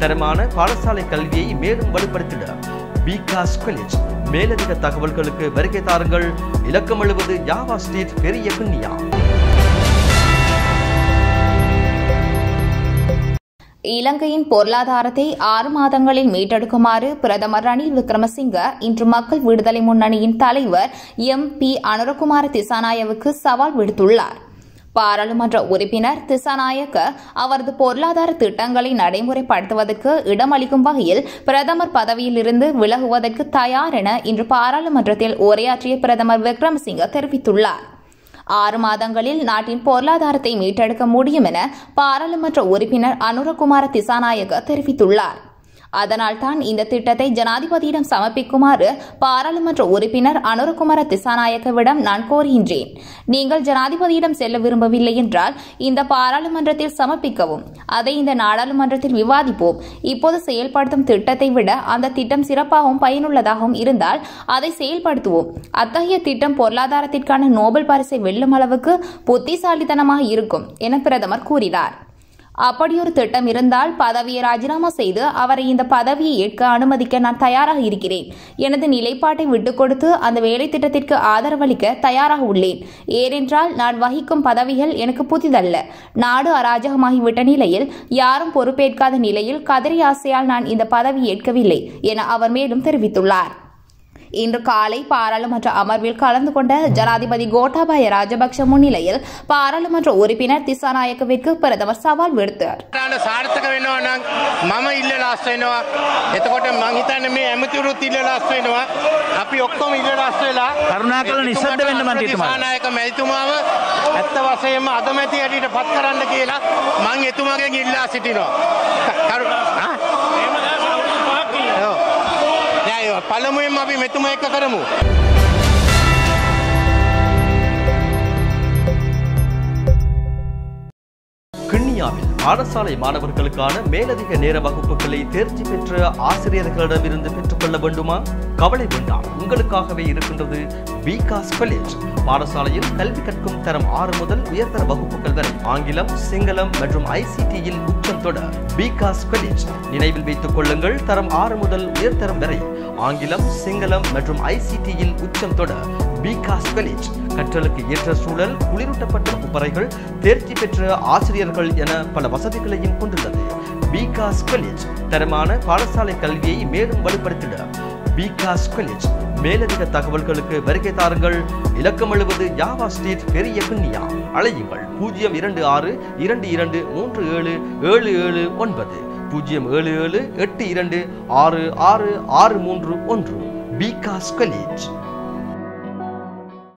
தரமான பாடசாலை கல்வியை மேலும் வலுப்படுத்திட பிகாஸ் காலேஜ் மேலதிக தகவல்களுக்கு வருகை தாருங்கள் இலக்கம் எழுவது யாவா ஸ்ட்ரீட் பெரிய புண்ணியா இலங்கையின் பொருளாதாரத்தை ஆறு மாதங்களில் மீட்டெடுக்குமாறு பிரதமர் ரணில் விக்ரமசிங்க இன்று மக்கள் விடுதலை முன்னணியின் தலைவர் எம் பி அனுரகுமார திசாநாயவுக்கு சவால் விடுத்துள்ளார் பாராளுமன்ற உறுப்பினர் திசாநாயக்க அவரது பொருளாதார திட்டங்களை நடைமுறைப்படுத்துவதற்கு இடமளிக்கும் வகையில் பிரதமர் பதவியிலிருந்து விலகுவதற்கு தயார் என இன்று பாராளுமன்றத்தில் உரையாற்றிய பிரதமர் விக்ரமசிங்க தெரிவித்துள்ளார் ஆறு மாதங்களில் நாட்டின் பொருளாதாரத்தை மீட்டெடுக்க முடியும் என பாராளுமன்ற உறுப்பினர் அனுரகுமார திசாநாயக தெரிவித்துள்ளார் அதனால்தான் இந்த திட்டத்தை ஜனாதிபதியிடம் சமர்ப்பிக்குமாறு பாராளுமன்ற உறுப்பினர் அனுரகுமார திசாநாயக்கவிடம் நான் கோருகின்றேன் நீங்கள் ஜனாதிபதியிடம் செல்ல விரும்பவில்லை என்றால் இந்த பாராளுமன்றத்தில் சமர்ப்பிக்கவும் அதை இந்த நாடாளுமன்றத்தில் விவாதிப்போம் இப்போது செயல்படுத்தும் திட்டத்தை விட அந்த திட்டம் சிறப்பாகவும் பயனுள்ளதாகவும் இருந்தால் அதை செயல்படுத்துவோம் அத்தகைய திட்டம் பொருளாதாரத்திற்கான நோபல் பரிசை வெல்லும் அளவுக்கு புத்திசாலித்தனமாக இருக்கும் என பிரதமர் கூறினார் அப்படியொரு திட்டம் இருந்தால் பதவியை ராஜினாமா செய்து அவரை இந்த பதவியை ஏற்க அனுமதிக்க நான் தயாராக இருக்கிறேன் எனது நிலைப்பாட்டை விட்டுக் கொடுத்து அந்த வேலை திட்டத்திற்கு ஆதரவளிக்க தயாராக உள்ளேன் ஏனென்றால் நான் வகிக்கும் பதவிகள் எனக்கு புதிதல்ல நாடு அராஜகமாகிவிட்ட நிலையில் யாரும் பொறுப்பேற்காத நிலையில் கதறி ஆசையால் நான் இந்த பதவி ஏற்கவில்லை என அவர் மேலும் தெரிவித்துள்ளார் இன்று காலை பாராளுமன்ற அமர்வில் கலந்து கொண்ட ஜனாதிபதி கோட்டாபாய ராஜபக்ஷ முன்னிலையில் பாராளுமன்ற உறுப்பினர் திசாநாயக்கவிற்கு பிரதமர் சவால் விடுத்தார் ට සාර්ථක වෙනවා නම් මම ඉල්ල ලස් වෙනවා එතකොට මං හිතන්නේ මේ ඇමතිවරුත් ඉල්ල ලස් වෙනවා අපි ඔක්කොම ඉල්ල ලස් වෙලා කරුණාකර නිශ්ශබ්ද වෙන්න මට හිතුණා. නායක මැතිතුමාව ඇත්ත වශයෙන්ම අගමැති හැටියට පත් කරන්න කියලා මං එතුමාගෙන් ඉල්ලා සිටිනවා කරු ආ? ඔව්. නෑ, ඒවා පළමුවෙන්ම අපි මෙතුමා එක්ක කරමු கிண்ணியாவில் பாடசாலை மாணவர்களுக்கான மேலதிக நேர வகுப்புகளை தேர்ச்சி பெற்ற ஆசிரியர்களிடமிருந்து பெற்றுக்கொள்ள வேண்டுமா கவலை வேண்டாம் உங்களுக்காகவே இருக்கின்றது விகாஸ் காலேஜ் பாடசாலையில் கல்வி கற்கும் தரம் ஆறு முதல் உயர்தர வகுப்புகள் வரை ஆங்கிலம் சிங்களம் மற்றும் ஐசிடியில் உச்சம் தொட விகாஸ் காலேஜ் நினைவில் வைத்துக் கொள்ளுங்கள் தரம் ஆறு முதல் உயர்தரம் வரை ஆங்கிலம் சிங்களம் மற்றும் ஐசிடியில் உச்சம் தொட பிகாஸ் காலேஜ் கற்றலுக்கு ஏற்ற சூழல் குளிரூட்டப்பட்ட குப்பறைகள் தேர்ச்சி பெற்ற ஆசிரியர்கள் என பல வசதிகளையும் கொண்டுள்ளது பிகாஸ் காலேஜ் தரமான பாடசாலை கல்வியை மேலும் வலுப்படுத்திட பிகாஸ் காலேஜ் மேலதிக தகவல்களுக்கு வருகை தாருங்கள் இலக்கம் எழுவது யாவா ஸ்ட்ரீட் பெரிய புண்ணியா அழையுங்கள் பூஜ்ஜியம் இரண்டு ஆறு இரண்டு இரண்டு மூன்று ஏழு ஏழு ஏழு ஒன்பது பூஜ்ஜியம் ஏழு ஏழு எட்டு இரண்டு ஆறு ஆறு ஆறு மூன்று ஒன்று பிகாஸ் காலேஜ்